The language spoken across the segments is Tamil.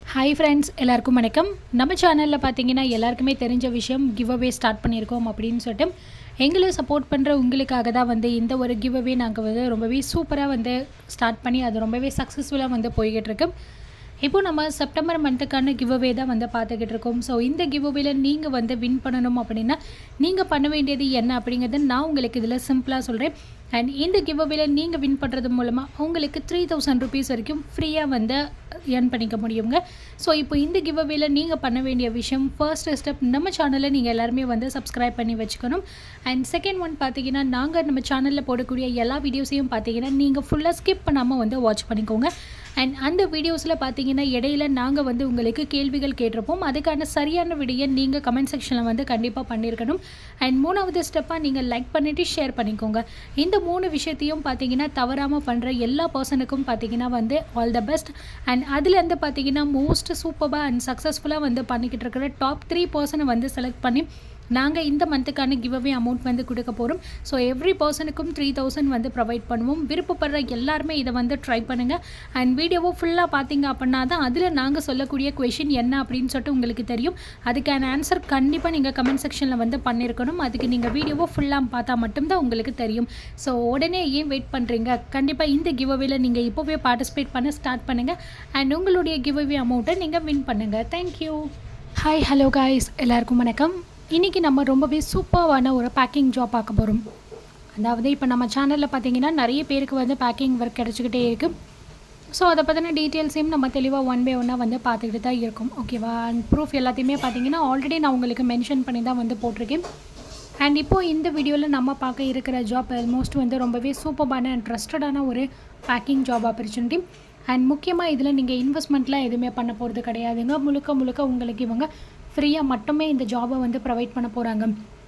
ஹாய் ஃப்ரெண்ட்ஸ் எல்லாருக்கும் வணக்கம் நம்ம சேனலில் பார்த்தீங்கன்னா எல்லாருக்குமே தெரிஞ்ச விஷயம் கிவ் அவே ஸ்டார்ட் பண்ணியிருக்கோம் அப்படின்னு சொல்லிட்டு எங்களை சப்போர்ட் பண்ணுற உங்களுக்காக தான் வந்து இந்த ஒரு கிவ் அவே நாங்கள் வந்து ரொம்பவே சூப்பராக வந்து ஸ்டார்ட் பண்ணி அது ரொம்பவே சக்ஸஸ்ஃபுல்லாக வந்து போய்கிட்டு இருக்கு இப்போ நம்ம செப்டம்பர் மந்த்துக்கான கிவ் அவே தான் வந்து பார்த்துக்கிட்டு இருக்கோம் ஸோ இந்த கிவ் அவேல நீங்கள் வந்து வின் பண்ணணும் அப்படின்னா நீங்கள் பண்ண வேண்டியது என்ன அப்படிங்கிறத நான் உங்களுக்கு இதில் சிம்பிளாக சொல்கிறேன் அண்ட் இந்த கிவ் அவேல நீங்கள் வின் பண்ணுறது மூலமாக உங்களுக்கு த்ரீ தௌசண்ட் ருபீஸ் வரைக்கும் ஃப்ரீயாக வந்து ஏர்ன் பண்ணிக்க முடியுங்க ஸோ இப்போ இந்த கிவ் அவேல நீங்கள் பண்ண வேண்டிய விஷயம் ஃபர்ஸ்ட் ஸ்டெப் நம்ம சேனலை நீங்கள் எல்லாருமே வந்து சப்ஸ்கிரைப் பண்ணி வச்சுக்கணும் அண்ட் செகண்ட் ஒன் பார்த்தீங்கன்னா நாங்கள் நம்ம சேனலில் போடக்கூடிய எல்லா வீடியோஸையும் பார்த்தீங்கன்னா நீங்கள் ஃபுல்லாக ஸ்கிப் பண்ணாமல் வந்து வாட்ச் பண்ணிக்கோங்க அண்ட் அந்த வீடியோஸில் பார்த்தீங்கன்னா இடையில நாங்கள் வந்து உங்களுக்கு கேள்விகள் கேட்டிருப்போம் அதுக்கான சரியான விடையை நீங்கள் கமெண்ட் செக்ஷனில் வந்து கண்டிப்பாக பண்ணியிருக்கணும் அண்ட் மூணாவது ஸ்டெப்பாக நீங்கள் லைக் பண்ணிவிட்டு ஷேர் பண்ணிக்கோங்க இந்த மூணு விஷயத்தையும் பார்த்தீங்கன்னா தவறாமல் பண்ணுற எல்லா பர்சனுக்கும் பார்த்தீங்கன்னா வந்து ஆல் த பெஸ்ட் அண்ட் அதுலேருந்து பார்த்தீங்கன்னா மோஸ்ட் சூப்பராக அண்ட் சக்ஸஸ்ஃபுல்லாக வந்து பண்ணிக்கிட்டு இருக்கிற டாப் த்ரீ பர்சனை வந்து செலக்ட் பண்ணி நாங்கள் இந்த மந்த்துக்கான கிவ் அவே அமௌண்ட் வந்து கொடுக்க போகிறோம் ஸோ எவ்ரி பர்சனுக்கும் த்ரீ தௌசண்ட் வந்து ப்ரொவைட் பண்ணுவோம் விருப்பப்படுற எல்லாருமே இதை வந்து ட்ரை பண்ணுங்கள் அண்ட் வீடியோவை ஃபுல்லாக பார்த்தீங்க அப்படின்னா தான் அதில் நாங்கள் சொல்லக்கூடிய கொஷின் என்ன அப்படின்னு சொல்லிட்டு உங்களுக்கு தெரியும் அதுக்கான ஆன்சர் கண்டிப்பாக நீங்கள் கமெண்ட் செக்ஷனில் வந்து பண்ணியிருக்கணும் அதுக்கு நீங்கள் வீடியோவை ஃபுல்லாக பார்த்தா மட்டும்தான் உங்களுக்கு தெரியும் ஸோ உடனே ஏன் வெயிட் பண்ணுறீங்க கண்டிப்பாக இந்த கிவ் அவேல நீங்கள் இப்போவே பார்ட்டிசிபேட் பண்ண ஸ்டார்ட் பண்ணுங்கள் அண்ட் உங்களுடைய கிவ் அவே அமௌண்ட்டை நீங்கள் வின் பண்ணுங்கள் தேங்க்யூ ஹாய் ஹலோ காய்ஸ் எல்லாருக்கும் வணக்கம் இன்றைக்கி நம்ம ரொம்பவே சூப்பரான ஒரு பேக்கிங் ஜாப் பார்க்க போகிறோம் அதாவது இப்போ நம்ம சேனலில் பார்த்தீங்கன்னா நிறைய பேருக்கு வந்து பேக்கிங் ஒர்க் கிடச்சிக்கிட்டே இருக்குது ஸோ அதை பற்றின டீட்டெயில்ஸையும் நம்ம தெளிவாக ஒன் பை ஒன்னாக வந்து பார்த்துக்கிட்டு தான் இருக்கோம் ஓகேவா அண்ட் ப்ரூஃப் எல்லாத்தையுமே பார்த்தீங்கன்னா ஆல்ரெடி நான் உங்களுக்கு மென்ஷன் பண்ணி தான் வந்து போட்டிருக்கேன் அண்ட் இப்போது இந்த வீடியோவில் நம்ம பார்க்க இருக்கிற ஜாப் ஆல்மோஸ்ட் வந்து ரொம்பவே சூப்பரான அண்ட் ட்ரஸ்டடான ஒரு பேக்கிங் ஜாப் ஆப்பர்ச்சுனிட்டி அண்ட் முக்கியமாக இதில் நீங்கள் இன்வெஸ்ட்மெண்ட்லாம் எதுவுமே பண்ண போகிறது கிடையாதுங்க முழுக்க முழுக்க உங்களுக்கு இவங்க ஃப்ரீயாக மட்டுமே இந்த ஜாபை வந்து ப்ரொவைட் பண்ண போகிறாங்க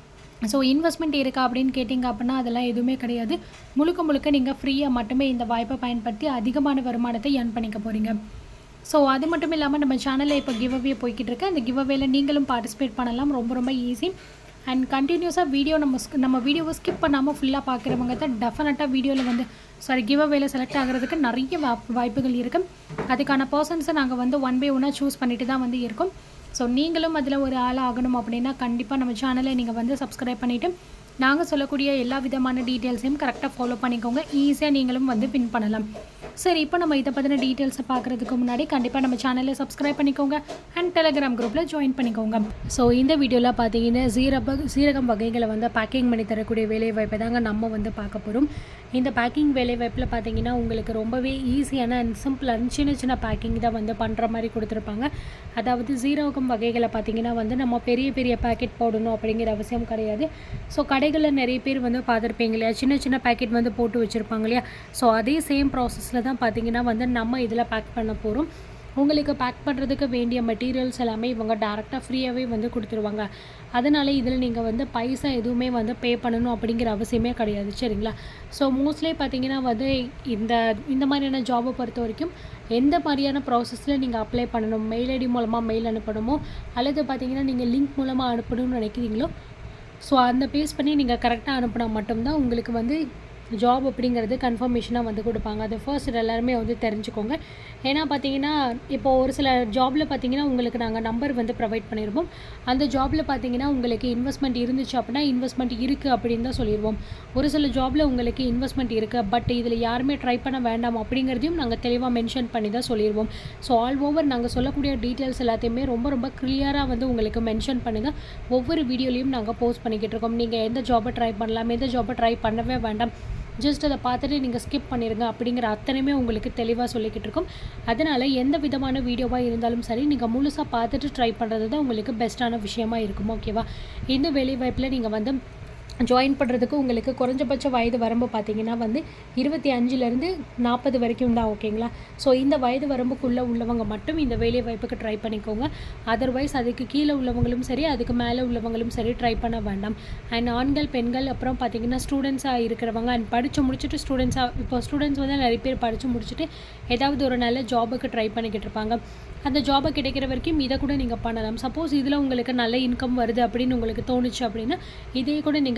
ஸோ இன்வெஸ்ட்மெண்ட் இருக்கா அப்படின்னு கேட்டிங்க அப்படின்னா அதெல்லாம் எதுவுமே கிடையாது முழுக்க முழுக்க நீங்கள் ஃப்ரீயாக மட்டுமே இந்த வாய்ப்பை பயன்படுத்தி அதிகமான வருமானத்தை ஏர்ன் பண்ணிக்க போகிறீங்க ஸோ அது மட்டும் இல்லாமல் நம்ம சேனலில் இப்போ கிவ் அவே போய்கிட்டு இருக்கு அந்த கிவ் அவேல நீங்களும் பார்ட்டிசிபேட் பண்ணலாம் ரொம்ப ரொம்ப ஈஸி அண்ட் கண்டினியூஸாக வீடியோ நம்ம நம்ம வீடியோவை ஸ்கிப் பண்ணாமல் ஃபுல்லாக பார்க்குறவங்க தான் டெஃபினட்டாக வீடியோவில் வந்து சாரி கிவ் அவேல செலக்ட் ஆகிறதுக்கு நிறைய வாய்ப்புகள் இருக்குது அதுக்கான பர்சன்ஸை நாங்கள் வந்து ஒன் பை ஒன்னாக சூஸ் பண்ணிட்டு தான் வந்து இருக்கோம் ஸோ நீங்களும் அதில் ஒரு ஆள் ஆகணும் அப்படின்னா கண்டிப்பாக நம்ம சேனலை நீங்கள் வந்து சப்ஸ்கிரைப் பண்ணிவிட்டு நாங்கள் சொல்லக்கூடிய எல்லா விதமான டீட்டெயில்ஸையும் கரெக்டாக ஃபாலோ பண்ணிக்கோங்க ஈஸியாக நீங்களும் வந்து வின் பண்ணலாம் சரி இப்போ நம்ம இதை பற்றின டீட்டெயில்ஸை பார்க்குறதுக்கு முன்னாடி கண்டிப்பாக நம்ம சேனலை சப்ஸ்கிரைப் பண்ணிக்கோங்க அண்ட் டெலிகிராம் குரூப்பில் ஜாயின் பண்ணிக்கோங்க ஸோ இந்த வீடியோவில் பார்த்தீங்கன்னா சீரக சீரகம் வகைகளை வந்து பேக்கிங் பண்ணி தரக்கூடிய வேலைவாய்ப்பை தாங்க நம்ம வந்து பார்க்க போகிறோம் இந்த பேக்கிங் வேலைவாய்ப்பில் பார்த்தீங்கன்னா உங்களுக்கு ரொம்பவே ஈஸியான அண்ட் சிம்பிளான சின்ன சின்ன பேக்கிங் தான் வந்து பண்ணுற மாதிரி கொடுத்துருப்பாங்க அதாவது சீரகம் வகைகளை பார்த்தீங்கன்னா வந்து நம்ம பெரிய பெரிய பேக்கெட் போடணும் அப்படிங்கிற அவசியம் கிடையாது ஸோ கடைகளில் நிறைய பேர் வந்து பார்த்துருப்பீங்க இல்லையா சின்ன சின்ன பேக்கெட் வந்து போட்டு வச்சுருப்பாங்க இல்லையா ஸோ அதே சேம் ப்ராசஸில் தான் பார்த்தீங்கன்னா வந்து நம்ம இதில் பேக் பண்ண போகிறோம் உங்களுக்கு பேக் பண்ணுறதுக்கு வேண்டிய மெட்டீரியல்ஸ் எல்லாமே இவங்க டேரெக்டாக ஃப்ரீயாகவே வந்து கொடுத்துருவாங்க அதனால் இதில் நீங்கள் வந்து பைசா எதுவுமே வந்து பே பண்ணணும் அப்படிங்கிற அவசியமே கிடையாது சரிங்களா ஸோ மோஸ்ட்லி பார்த்தீங்கன்னா வந்து இந்த இந்த மாதிரியான ஜாபை பொறுத்த வரைக்கும் எந்த மாதிரியான ப்ராசஸில் நீங்கள் அப்ளை பண்ணணும் மெயில் ஐடி மூலமாக மெயில் அனுப்பணுமோ அல்லது பார்த்தீங்கன்னா நீங்கள் லிங்க் மூலமாக அனுப்பணும்னு நினைக்கிறீங்களோ ஸோ அந்த பேஸ் பண்ணி நீங்கள் கரெக்டாக அனுப்பினா மட்டும்தான் உங்களுக்கு வந்து ஜாப் அப்படிங்கிறது கன்ஃபர்மேஷனாக வந்து கொடுப்பாங்க அது ஃபர்ஸ்ட் எல்லாருமே வந்து தெரிஞ்சுக்கோங்க ஏன்னா பார்த்தீங்கன்னா இப்போ ஒரு சில ஜாபில் பார்த்தீங்கன்னா உங்களுக்கு நாங்கள் நம்பர் வந்து ப்ரொவைட் பண்ணியிருப்போம் அந்த ஜாபில் பார்த்தீங்கன்னா உங்களுக்கு இன்வெஸ்ட்மெண்ட் இருந்துச்சு அப்படின்னா இன்வெஸ்ட்மெண்ட் இருக்குது அப்படின்னு தான் சொல்லிடுவோம் ஒரு சில ஜாபில் உங்களுக்கு இன்வெஸ்ட்மெண்ட் இருக்குது பட் இதில் யாருமே ட்ரை பண்ண வேண்டாம் அப்படிங்கிறதையும் நாங்கள் தெளிவாக மென்ஷன் பண்ணி தான் சொல்லிடுவோம் ஸோ ஆல் ஓவர் நாங்கள் சொல்லக்கூடிய டீட்டெயில்ஸ் எல்லாத்தையுமே ரொம்ப ரொம்ப கிளியராக வந்து உங்களுக்கு மென்ஷன் பண்ணுங்கள் ஒவ்வொரு வீடியோலையும் நாங்கள் போஸ்ட் பண்ணிக்கிட்டு இருக்கோம் நீங்கள் எந்த ஜாபை ட்ரை பண்ணலாம் எந்த ஜாபை ட்ரை பண்ணவே வேண்டாம் ஜஸ்ட் அதை பார்த்துட்டு நீங்கள் ஸ்கிப் பண்ணிடுங்க அப்படிங்கிற அத்தனையுமே உங்களுக்கு தெளிவாக சொல்லிக்கிட்டு இருக்கோம் அதனால் எந்த விதமான வீடியோவாக இருந்தாலும் சரி நீங்கள் முழுசாக பார்த்துட்டு ட்ரை பண்ணுறது தான் உங்களுக்கு பெஸ்ட்டான விஷயமா இருக்கும் ஓகேவா இந்த வேலைவாய்ப்பில் நீங்கள் வந்து ஜாயின் பண்ணுறதுக்கு உங்களுக்கு குறைஞ்சபட்ச வயது வரம்பு பார்த்தீங்கன்னா வந்து இருபத்தி அஞ்சுலேருந்து நாற்பது வரைக்கும் தான் ஓகேங்களா ஸோ இந்த வயது வரம்புக்குள்ளே உள்ளவங்க மட்டும் இந்த வேலை வாய்ப்புக்கு ட்ரை பண்ணிக்கோங்க அதர்வைஸ் அதுக்கு கீழே உள்ளவங்களும் சரி அதுக்கு மேலே உள்ளவங்களும் சரி ட்ரை பண்ண வேண்டாம் அண்ட் ஆண்கள் பெண்கள் அப்புறம் பார்த்தீங்கன்னா ஸ்டூடெண்ட்ஸாக இருக்கிறவங்க அண்ட் படித்து முடிச்சுட்டு ஸ்டூடெண்ட்ஸாக இப்போ ஸ்டூடெண்ட்ஸ் வந்து நிறைய பேர் படித்து முடிச்சுட்டு ஏதாவது ஒரு நல்ல ஜாபுக்கு ட்ரை பண்ணிக்கிட்டு இருப்பாங்க அந்த ஜாபை கிடைக்கிற வரைக்கும் இதை கூட நீங்கள் பண்ணலாம் சப்போஸ் இதில் உங்களுக்கு நல்ல இன்கம் வருது அப்படின்னு உங்களுக்கு தோணுச்சு அப்படின்னா இதே கூட நீங்கள்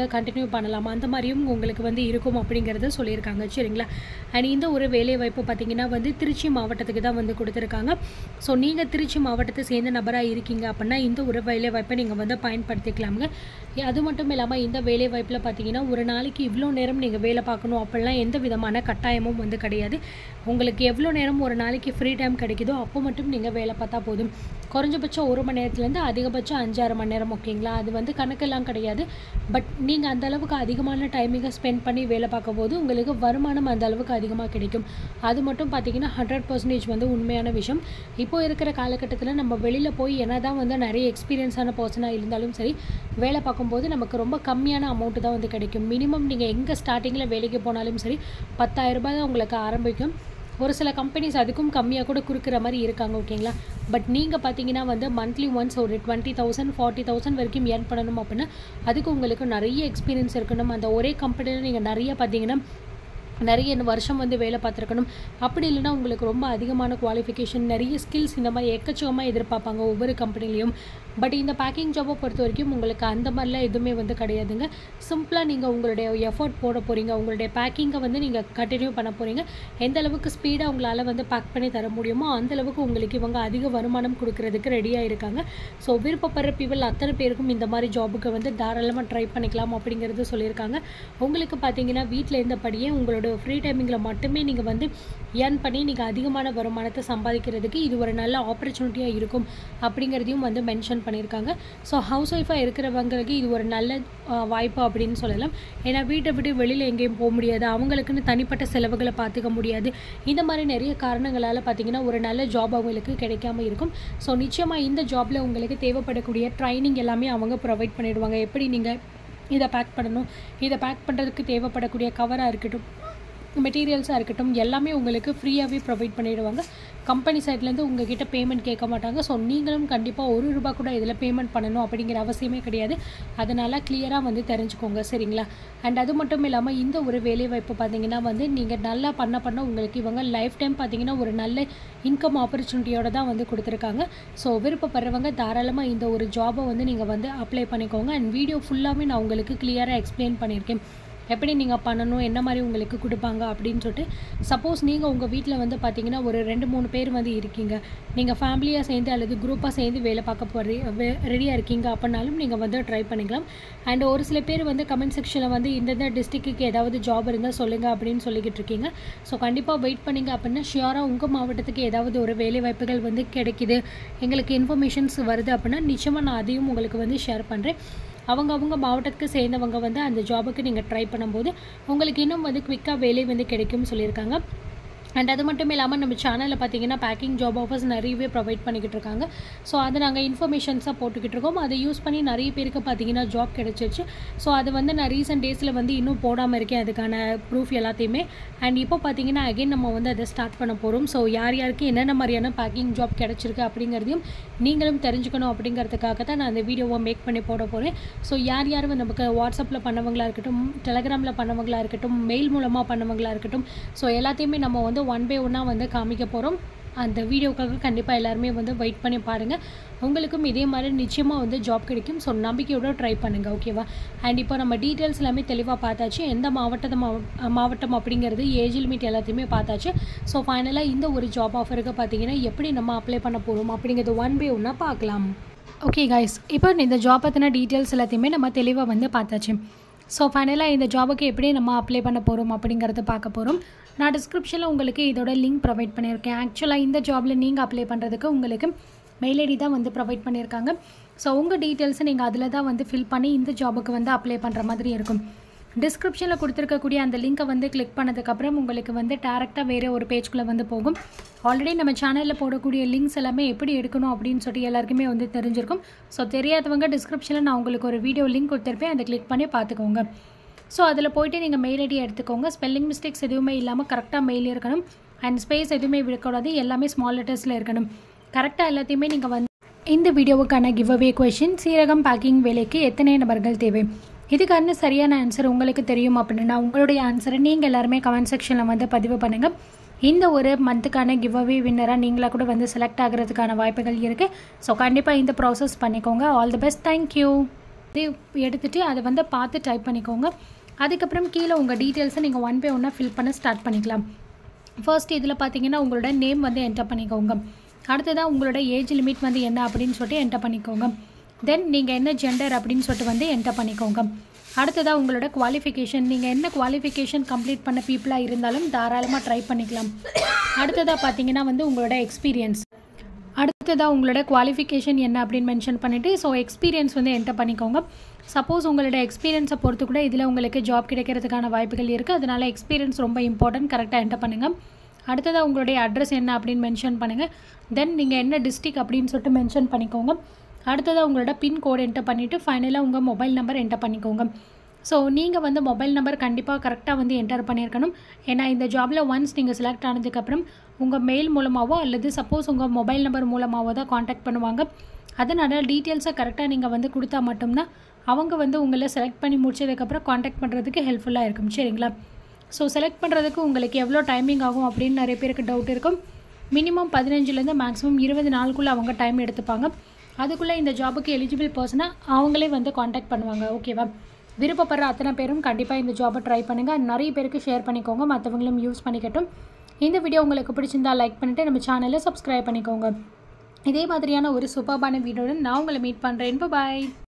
நீங்கள் கண்டினியூ பண்ணலாம் அந்த மாதிரியும் உங்களுக்கு வந்து இருக்கும் அப்படிங்கிறத சொல்லியிருக்காங்க சரிங்களா அண்ட் இந்த ஒரு வேலை வாய்ப்பு பார்த்தீங்கன்னா வந்து திருச்சி மாவட்டத்துக்கு தான் வந்து கொடுத்துருக்காங்க ஸோ நீங்கள் திருச்சி மாவட்டத்தை சேர்ந்த நபராக இருக்கீங்க அப்படின்னா இந்த ஒரு வேலை வாய்ப்பை நீங்கள் வந்து பயன்படுத்திக்கலாமுங்க அது மட்டும் இல்லாமல் இந்த வேலை வாய்ப்பில் பார்த்தீங்கன்னா ஒரு நாளைக்கு இவ்வளோ நேரம் நீங்கள் வேலை பார்க்கணும் அப்படிலாம் எந்த விதமான கட்டாயமும் வந்து கிடையாது உங்களுக்கு எவ்வளோ நேரம் ஒரு நாளைக்கு ஃப்ரீ டைம் கிடைக்குதோ அப்போ மட்டும் நீங்கள் வேலை பார்த்தா போதும் குறைஞ்சபட்சம் ஒரு மணி நேரத்துலேருந்து அதிகபட்சம் அஞ்சாறு மணி நேரம் ஓகேங்களா அது வந்து கணக்கெல்லாம் கிடையாது பட் நீங்கள் அந்த அளவுக்கு அதிகமான டைமிங்கை ஸ்பெண்ட் பண்ணி வேலை பார்க்கும் போது உங்களுக்கு வருமானம் அந்த அளவுக்கு அதிகமாக கிடைக்கும் அது மட்டும் பார்த்தீங்கன்னா ஹண்ட்ரட் பர்சன்டேஜ் வந்து உண்மையான விஷயம் இப்போ இருக்கிற காலகட்டத்தில் நம்ம வெளியில் போய் என்ன தான் வந்து நிறைய எக்ஸ்பீரியன்ஸான பர்சனாக இருந்தாலும் சரி வேலை பார்க்கும்போது நமக்கு ரொம்ப கம்மியான அமௌண்ட்டு தான் வந்து கிடைக்கும் மினிமம் நீங்கள் எங்கே ஸ்டார்டிங்கில் வேலைக்கு போனாலும் சரி பத்தாயிரம் ரூபாய் தான் உங்களுக்கு ஆரம்பிக்கும் ஒரு சில கம்பெனிஸ் அதுக்கும் கம்மியாக கூட கொடுக்குற மாதிரி இருக்காங்க ஓகேங்களா பட் நீங்கள் பார்த்தீங்கன்னா வந்து மந்த்லி ஒன்ஸ் ஒரு டுவெண்ட்டி தௌசண்ட் ஃபார்ட்டி தௌசண்ட் வரைக்கும் ஏர்ன் பண்ணணும் அப்படின்னா அதுக்கு உங்களுக்கு நிறைய எக்ஸ்பீரியன்ஸ் இருக்கணும் அந்த ஒரே கம்பெனியில் நீங்கள் நிறைய பார்த்தீங்கன்னா நிறைய வருஷம் வந்து வேலை பார்த்துருக்கணும் அப்படி இல்லைன்னா உங்களுக்கு ரொம்ப அதிகமான குவாலிஃபிகேஷன் நிறைய ஸ்கில்ஸ் இந்த மாதிரி எக்கச்சக்கமாக எதிர்பார்ப்பாங்க ஒவ்வொரு கம்பெனிலையும் பட் இந்த பேக்கிங் ஜாப்பை பொறுத்த வரைக்கும் உங்களுக்கு அந்த மாதிரிலாம் எதுவுமே வந்து கிடையாதுங்க சிம்பிளாக நீங்கள் உங்களுடைய எஃபர்ட் போட போகிறீங்க உங்களுடைய பேக்கிங்கை வந்து நீங்கள் கண்டினியூ பண்ண போகிறீங்க எந்த அளவுக்கு ஸ்பீடாக உங்களால் வந்து பேக் பண்ணி தர முடியுமோ அந்த அளவுக்கு உங்களுக்கு இவங்க அதிக வருமானம் கொடுக்கறதுக்கு ரெடியாக இருக்காங்க ஸோ விருப்பப்படுற பீப்பிள் அத்தனை பேருக்கும் இந்த மாதிரி ஜாபுக்கு வந்து தாராளமாக ட்ரை பண்ணிக்கலாம் அப்படிங்கிறது சொல்லியிருக்காங்க உங்களுக்கு பார்த்தீங்கன்னா வீட்டில் இருந்தபடியே உங்களோட ஃப்ரீ டைமிங்கில் மட்டுமே நீங்கள் வந்து ஏர்ன் பண்ணி நீங்கள் அதிகமான வருமானத்தை சம்பாதிக்கிறதுக்கு இது ஒரு நல்ல ஆப்பர்ச்சுனிட்டியாக இருக்கும் அப்படிங்கிறதையும் வந்து மென்ஷன் பண்ணியிருக்காங்க ஸோ ஹவுஸ் ஒய்ஃபாக இருக்கிறவங்களுக்கு இது ஒரு நல்ல அஹ், வாய்ப்பு அப்படின்னு சொல்லலாம் ஏன்னா வீட்டை விட்டு வெளியில் எங்கேயும் போக முடியாது அவங்களுக்குன்னு தனிப்பட்ட செலவுகளை பார்த்துக்க முடியாது இந்த மாதிரி நிறைய காரணங்களால் பார்த்தீங்கன்னா ஒரு நல்ல ஜாப் அவங்களுக்கு கிடைக்காம இருக்கும் ஸோ நிச்சயமாக இந்த ஜாபில் உங்களுக்கு தேவைப்படக்கூடிய ட்ரைனிங் எல்லாமே அவங்க ப்ரொவைட் பண்ணிடுவாங்க எப்படி நீங்கள் இதை பேக் பண்ணணும் இதை பேக் பண்ணுறதுக்கு தேவைப்படக்கூடிய கவராக இருக்கட்டும் மெட்டீரியல்ஸாக இருக்கட்டும் எல்லாமே உங்களுக்கு ஃப்ரீயாகவே ப்ரொவைட் பண்ணிடுவாங்க கம்பெனி சைட்லேருந்து உங்ககிட்ட பேமெண்ட் கேட்க மாட்டாங்க ஸோ நீங்களும் கண்டிப்பாக ஒரு ரூபா கூட இதில் பேமெண்ட் பண்ணணும் அப்படிங்கிற அவசியமே கிடையாது அதனால் கிளியராக வந்து தெரிஞ்சுக்கோங்க சரிங்களா அண்ட் அது மட்டும் இல்லாமல் இந்த ஒரு வேலைவாய்ப்பு பார்த்தீங்கன்னா வந்து நீங்கள் நல்லா பண்ண பண்ண உங்களுக்கு இவங்க லைஃப் டைம் பார்த்தீங்கன்னா ஒரு நல்ல இன்கம் ஆப்பர்ச்சுனிட்டியோட தான் வந்து கொடுத்துருக்காங்க ஸோ விருப்பப்படுறவங்க தாராளமாக இந்த ஒரு ஜாபை வந்து நீங்கள் வந்து அப்ளை பண்ணிக்கோங்க அண்ட் வீடியோ ஃபுல்லாகவே நான் உங்களுக்கு கிளியராக எக்ஸ்பிளைன் பண்ணியிருக்கேன் எப்படி நீங்கள் பண்ணணும் என்ன மாதிரி உங்களுக்கு கொடுப்பாங்க அப்படின்னு சொல்லிட்டு சப்போஸ் நீங்கள் உங்கள் வீட்டில் வந்து பார்த்தீங்கன்னா ஒரு ரெண்டு மூணு பேர் வந்து இருக்கீங்க நீங்கள் ஃபேமிலியாக சேர்ந்து அல்லது குரூப்பாக சேர்ந்து வேலை பார்க்க போகிறீ ரெடியாக இருக்கீங்க அப்படின்னாலும் நீங்கள் வந்து ட்ரை பண்ணிக்கலாம் அண்ட் ஒரு சில பேர் வந்து கமெண்ட் செக்ஷனில் வந்து இந்தந்த டிஸ்ட்ரிக்ட்டுக்கு ஏதாவது ஜாப் இருந்தால் சொல்லுங்கள் அப்படின்னு சொல்லிக்கிட்டு இருக்கீங்க ஸோ கண்டிப்பாக வெயிட் பண்ணிங்க அப்படின்னா ஷியோராக உங்கள் மாவட்டத்துக்கு ஏதாவது ஒரு வேலை வாய்ப்புகள் வந்து கிடைக்குது எங்களுக்கு இன்ஃபர்மேஷன்ஸ் வருது அப்படின்னா நிச்சயமாக நான் அதையும் உங்களுக்கு வந்து ஷேர் பண்ணுறேன் அவங்க அவங்க மாவட்டத்துக்கு சேர்ந்தவங்க வந்து அந்த ஜாபுக்கு நீங்கள் ட்ரை பண்ணும்போது உங்களுக்கு இன்னும் வந்து குவிக்காக வேலை வந்து கிடைக்கும்னு சொல்லியிருக்காங்க அண்ட் அது மட்டும் இல்லாமல் நம்ம சேனலில் பார்த்தீங்கன்னா பேக்கிங் ஜாப் ஆஃபர்ஸ் நிறையவே ப்ரொவைட் பண்ணிக்கிட்டு இருக்காங்க ஸோ அதை நாங்கள் இன்ஃபர்மேஷன்ஸாக போட்டுக்கிட்டு இருக்கோம் அதை யூஸ் பண்ணி நிறைய பேருக்கு பார்த்தீங்கன்னா ஜாப் கிடச்சிருச்சு ஸோ அது வந்து நான் ரீசெண்ட் டேஸில் வந்து இன்னும் போடாமல் இருக்கேன் அதுக்கான ப்ரூஃப் எல்லாத்தையுமே அண்ட் இப்போ பார்த்தீங்கன்னா அகைன் நம்ம வந்து அதை ஸ்டார்ட் பண்ண போகிறோம் ஸோ யார் யாருக்கு என்னென்ன மாதிரியான பேக்கிங் ஜாப் கிடச்சிருக்கு அப்படிங்கிறதையும் நீங்களும் தெரிஞ்சுக்கணும் அப்படிங்கிறதுக்காக தான் நான் அந்த வீடியோவை மேக் பண்ணி போட போகிறேன் ஸோ யார் யார் வந்து நமக்கு வாட்ஸ்அப்பில் பண்ணவங்களா இருக்கட்டும் டெலகிராமில் பண்ணவங்களா இருக்கட்டும் மெயில் மூலமாக பண்ணவங்களா இருக்கட்டும் ஸோ எல்லாத்தையுமே நம்ம வந்து ஒன் பை ஒன்னாக வந்து காமிக்க போகிறோம் அந்த வீடியோக்காக கண்டிப்பாக எல்லாருமே வந்து வெயிட் பண்ணி பாருங்கள் உங்களுக்கும் இதே மாதிரி நிச்சயமாக வந்து ஜாப் கிடைக்கும் ஸோ நம்பிக்கையோட ட்ரை பண்ணுங்கள் ஓகேவா அண்ட் இப்போ நம்ம டீட்டெயில்ஸ் எல்லாமே தெளிவாக பார்த்தாச்சு எந்த மாவட்டத்தை மாவ- மாவட்டம் அப்படிங்கிறது ஏஜ் லிமிட் எல்லாத்தையுமே பார்த்தாச்சு ஸோ ஃபைனலாக இந்த ஒரு ஜாப் ஆஃபருக்கு பார்த்தீங்கன்னா எப்படி நம்ம அப்ளை பண்ண போகிறோம் அப்படிங்கிறது ஒன் பை ஒன்னாக பார்க்கலாம் ஓகே கைஸ் இப்போ இந்த ஜாப் பற்றின டீட்டெயில்ஸ் எல்லாத்தையுமே நம்ம தெளிவாக வந்து பார்த்தாச்சு ஸோ ஃபைனலாக இந்த ஜாபுக்கு எப்படி நம்ம அப்ளை பண்ண போகிறோம் அப்படிங்கிறத பார்க்க போகிறோம் நான் டிஸ்கிரிப்ஷனில் உங்களுக்கு இதோட லிங்க் ப்ரொவைட் பண்ணியிருக்கேன் ஆக்சுவலாக இந்த ஜாபில் நீங்கள் அப்ளை பண்ணுறதுக்கு உங்களுக்கு மெயில் ஐடி தான் வந்து ப்ரொவைட் பண்ணியிருக்காங்க ஸோ உங்கள் டீட்டெயில்ஸை நீங்கள் அதில் தான் வந்து ஃபில் பண்ணி இந்த ஜாபுக்கு வந்து அப்ளை பண்ணுற மாதிரி இருக்கும் டிஸ்கிரிப்ஷனில் கொடுத்துருக்கக்கூடிய அந்த லிங்க்கை வந்து கிளிக் பண்ணதுக்கப்புறம் உங்களுக்கு வந்து டேரெக்டாக வேறு ஒரு பேஜ்குள்ளே வந்து போகும் ஆல்ரெடி நம்ம சேனலில் போடக்கூடிய லிங்க்ஸ் எல்லாமே எப்படி எடுக்கணும் அப்படின்னு சொல்லிட்டு எல்லாருக்குமே வந்து தெரிஞ்சிருக்கும் ஸோ தெரியாதவங்க டிஸ்கிரிப்ஷனில் நான் உங்களுக்கு ஒரு வீடியோ லிங்க் கொடுத்துருப்பேன் அதை கிளிக் பண்ணி பார்த்துக்கோங்க ஸோ அதில் போயிட்டு நீங்கள் மெயில் ஐடி எடுத்துக்கோங்க ஸ்பெல்லிங் மிஸ்டேக்ஸ் எதுவுமே இல்லாமல் கரெக்டாக மெயில் இருக்கணும் அண்ட் ஸ்பேஸ் எதுவுமே விடக்கூடாது எல்லாமே ஸ்மால் லெட்டர்ஸில் இருக்கணும் கரெக்டாக எல்லாத்தையுமே நீங்கள் வந்து இந்த வீடியோவுக்கான கிவ் அவே கொஷின் சீரகம் பேக்கிங் வேலைக்கு எத்தனை நபர்கள் தேவை இதுக்கான சரியான ஆன்சர் உங்களுக்கு தெரியும் அப்படின்னா உங்களுடைய ஆன்சரை நீங்கள் எல்லாருமே கமெண்ட் செக்ஷனில் வந்து பதிவு பண்ணுங்கள் இந்த ஒரு மந்த்துக்கான கிவ் அவே வின்னராக நீங்களாக கூட வந்து செலக்ட் ஆகிறதுக்கான வாய்ப்புகள் இருக்குது ஸோ கண்டிப்பாக இந்த ப்ராசஸ் பண்ணிக்கோங்க ஆல் தி பெஸ்ட் தேங்க்யூ இது எடுத்துகிட்டு அதை வந்து பார்த்து டைப் பண்ணிக்கோங்க அதுக்கப்புறம் கீழே உங்கள் டீட்டெயில்ஸை நீங்கள் ஒன் பை ஒன்னாக ஃபில் பண்ண ஸ்டார்ட் பண்ணிக்கலாம் ஃபர்ஸ்ட் இதில் பார்த்தீங்கன்னா உங்களோட நேம் வந்து என்டர் பண்ணிக்கோங்க அடுத்ததாக உங்களோட ஏஜ் லிமிட் வந்து என்ன அப்படின்னு சொல்லிட்டு என்டர் பண்ணிக்கோங்க தென் நீங்கள் என்ன ஜெண்டர் அப்படின்னு சொல்லிட்டு வந்து என்டர் பண்ணிக்கோங்க அடுத்ததாக உங்களோட குவாலிஃபிகேஷன் நீங்கள் என்ன குவாலிஃபிகேஷன் கம்ப்ளீட் பண்ண பீப்புளாக இருந்தாலும் தாராளமாக ட்ரை பண்ணிக்கலாம் அடுத்ததாக பார்த்தீங்கன்னா வந்து உங்களோட எக்ஸ்பீரியன்ஸ் அடுத்ததாக உங்களோட குவாலிஃபிகேஷன் என்ன அப்படின்னு மென்ஷன் பண்ணிவிட்டு ஸோ எக்ஸ்பீரியன்ஸ் வந்து என்டர் பண்ணிக்கோங்க சப்போஸ் உங்களோட எக்ஸ்பீரியன்ஸை பொறுத்து கூட இதில் உங்களுக்கு ஜாப் கிடைக்கிறதுக்கான வாய்ப்புகள் இருக்குது அதனால் எக்ஸ்பீரியன்ஸ் ரொம்ப இம்பார்ட்டன்ட் கரெக்டாக என்டர் பண்ணுங்கள் அடுத்ததாக உங்களுடைய அட்ரஸ் என்ன அப்படின்னு மென்ஷன் பண்ணுங்கள் தென் நீங்கள் என்ன டிஸ்ட்ரிக் அப்படின்னு சொல்லிட்டு மென்ஷன் பண்ணிக்கோங்க அடுத்ததாக உங்களோட பின் கோட் என்டர் பண்ணிவிட்டு ஃபைனலாக உங்கள் மொபைல் நம்பர் என்டர் பண்ணிக்கோங்க ஸோ நீங்கள் வந்து மொபைல் நம்பர் கண்டிப்பாக கரெக்டாக வந்து என்டர் பண்ணியிருக்கணும் ஏன்னா இந்த ஜாபில் ஒன்ஸ் நீங்கள் செலக்ட் ஆனதுக்கப்புறம் உங்கள் மெயில் மூலமாகவோ அல்லது சப்போஸ் உங்கள் மொபைல் நம்பர் மூலமாகவோ தான் காண்டாக்ட் பண்ணுவாங்க அதனால் டீட்டெயில்ஸை கரெக்டாக நீங்கள் வந்து கொடுத்தா மட்டும்தான் அவங்க வந்து உங்களை செலக்ட் பண்ணி முடிச்சதுக்கப்புறம் காண்டாக்ட் பண்ணுறதுக்கு ஹெல்ப்ஃபுல்லாக இருக்கும் சரிங்களா ஸோ செலக்ட் பண்ணுறதுக்கு உங்களுக்கு எவ்வளோ டைமிங் ஆகும் அப்படின்னு நிறைய பேருக்கு டவுட் இருக்கும் மினிமம் பதினஞ்சுலேருந்து மேக்ஸிமம் இருபது நாளுக்குள்ளே அவங்க டைம் எடுத்துப்பாங்க அதுக்குள்ளே இந்த ஜாபுக்கு எலிஜிபிள் பர்சனாக அவங்களே வந்து காண்டாக்ட் பண்ணுவாங்க ஓகேவா விருப்பப்படுற அத்தனை பேரும் கண்டிப்பாக இந்த ஜாபை ட்ரை பண்ணுங்கள் நிறைய பேருக்கு ஷேர் பண்ணிக்கோங்க மற்றவங்களும் யூஸ் பண்ணிக்கட்டும் இந்த வீடியோ உங்களுக்கு பிடிச்சிருந்தா லைக் பண்ணிவிட்டு நம்ம சேனலை சப்ஸ்கிரைப் பண்ணிக்கோங்க இதே மாதிரியான ஒரு சூப்பர்பான வீடியோடன் நான் உங்களை மீட் பண்ணுறேன் பாய்